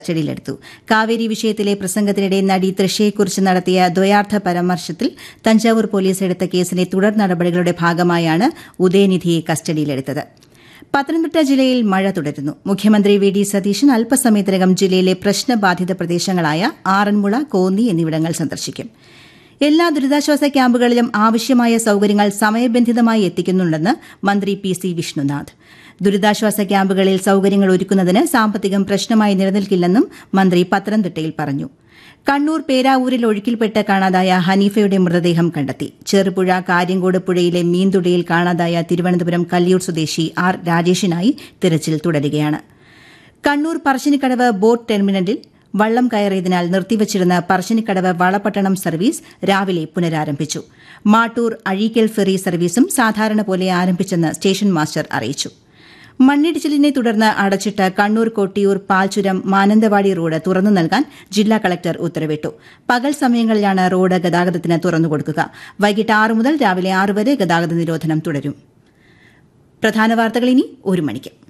കസ്റ്റഡിയിലെടുത്തു കാവേരി വിഷയത്തിലെ പ്രസംഗത്തിനിടെ നടി തൃഷയെക്കുറിച്ച് നടത്തിയ ദ്വയാർത്ഥ പരാമർശത്തിൽ തഞ്ചാവൂർ പോലീസ് എടുത്ത കേസിലെ തുടർ നടപടികളുടെ ഭാഗമായാണ് ഉദയനിധിയെ കസ്റ്റഡിയിലെടുത്തത് പത്തനംതിട്ട ജില്ലയിൽ മഴ തുടരുന്നു മുഖ്യമന്ത്രി വി ഡി സതീശൻ അല്പസമയത്തിനകം ജില്ലയിലെ പ്രശ്നബാധിത പ്രദേശങ്ങളായ ആറന്മുള കോന്നി എന്നിവിടങ്ങൾ സന്ദർശിക്കും എല്ലാ ദുരിതാശ്വാസ ക്യാമ്പുകളിലും ആവശ്യമായ സൌകര്യങ്ങൾ സമയബന്ധിതമായി എത്തിക്കുന്നുണ്ടെന്ന് മന്ത്രി പി സി വിഷ്ണുനാഥ് ദുരിതാശ്വാസ ക്യാമ്പുകളിൽ സൌകര്യങ്ങൾ ഒരുക്കുന്നതിന് സാമ്പത്തികം പ്രശ്നമായി നിലനിൽക്കില്ലെന്നും മന്ത്രി പത്തനംതിട്ടയിൽ പറഞ്ഞു കണ്ണൂർ പേരാവൂരിൽ ഒഴുക്കിൽപ്പെട്ട് കാണാതായ ഹനീഫയുടെ മൃതദേഹം കണ്ടെത്തി ചെറുപുഴ കാര്യങ്കോട് പുഴയിലെ മീൻതുടിയിൽ കാണാതായ തിരുവനന്തപുരം കല്ലിയൂർ സ്വദേശി ആർ രാജേഷിനായി തിരച്ചിൽ തുടരുകയാണ് കണ്ണൂർ പറശ്ശിനിക്കടവ് ബോട്ട് ടെർമിനലിൽ വള്ളം കയറിയതിനാൽ നിർത്തിവച്ചിരുന്ന പറശ്ശിനിക്കടവ് വളപട്ടണം സർവീസ് രാവിലെ പുനരാരംഭിച്ചു മാട്ടൂർ അഴീക്കൽ ഫെറി സർവീസും സാധാരണ പോലെ ആരംഭിച്ചെന്ന് സ്റ്റേഷൻ മാസ്റ്റർ അറിയിച്ചു മണ്ണിടിച്ചിലിനെ തുടർന്ന് അടച്ചിട്ട കണ്ണൂർ കൊട്ടിയൂർ പാൽച്ചുരം മാനന്തവാടി റോഡ് തുറന്നു നൽകാൻ ജില്ലാ കളക്ടർ ഉത്തരവിട്ടു പകൽ സമയങ്ങളിലാണ് റോഡ് ഗതാഗതത്തിന് തുറന്നുകൊടുക്കുക വൈകിട്ട് ആറ് മുതൽ രാവിലെ ആറ് വരെ ഗതാഗത നിരോധനം തുടരും പ്രധാന വാർത്തകൾ ഇനി ഒരു മണിക്ക്